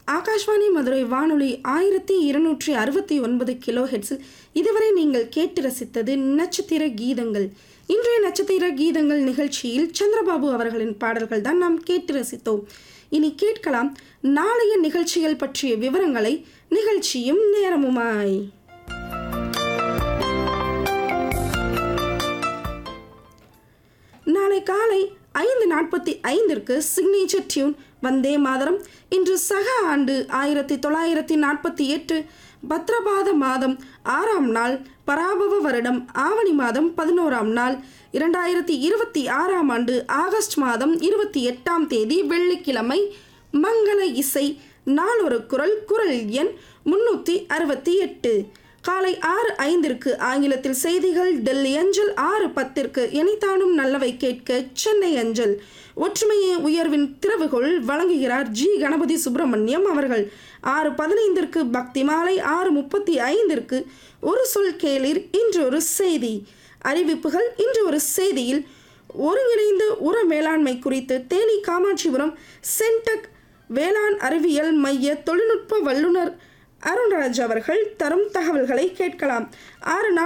ஆகாஷ்வாணி மதுரை வானொலி ஆயிரத்தி இருநூற்றி அறுபத்தி ஒன்பது கிலோ ஹெட்ஸில் இதுவரை நீங்கள் கேட்டு ரசித்தது நட்சத்திர கீதங்கள் இன்றைய நட்சத்திர கீதங்கள் நிகழ்ச்சியில் சந்திரபாபு அவர்களின் பாடல்கள் தான் நாம் கேட்டு ரசித்தோம் இனி கேட்கலாம் நாளைய நிகழ்ச்சிகள் பற்றிய விவரங்களை நிகழ்ச்சியும் நேரமுமாய் நாளை காலை ஐந்து நாற்பத்தி ஐந்திற்கு சிக்னேச்சர் டியூன் வந்தே மாதரம் இன்று சக ஆண்டு ஆயிரத்தி தொள்ளாயிரத்தி நாற்பத்தி எட்டு பத்ரபாத மாதம் ஆறாம் நாள் பராபவ வருடம் ஆவணி மாதம் பதினோராம் நாள் இரண்டாயிரத்தி இருபத்தி ஆறாம் ஆண்டு ஆகஸ்ட் மாதம் இருபத்தி எட்டாம் தேதி வெள்ளிக்கிழமை மங்கள இசை நாளொரு குரல் குரல் எண் முன்னூற்றி அறுபத்தி எட்டு காலை ஆறு ஐந்திற்கு ஆங்கிலத்தில் செய்திகள் டெல்லி அஞ்சல் ஆறு பத்திற்கு இணைத்தானும் நல்லவை கேட்க சென்னை அஞ்சல் ஒற்றுமையே உயர்வின் திறவுகோள் வழங்குகிறார் ஜி கணபதி சுப்பிரமணியம் அவர்கள் ஆறு பதினைந்திற்கு பக்தி மாலை ஆறு முப்பத்தி ஐந்திற்கு ஒரு சொல் கேளிர் இன்று ஒரு செய்தி அறிவிப்புகள் இன்று ஒரு செய்தியில் ஒருங்கிணைந்த உர மேலாண்மை குறித்து தேனி காமாட்சிபுரம் சென்டெக் வேளாண் அறிவியல் மைய தொழில்நுட்ப வல்லுநர் அருண்ராஜ் அவர்கள் தரும் தகவல்களை கேட்கலாம் ஆறு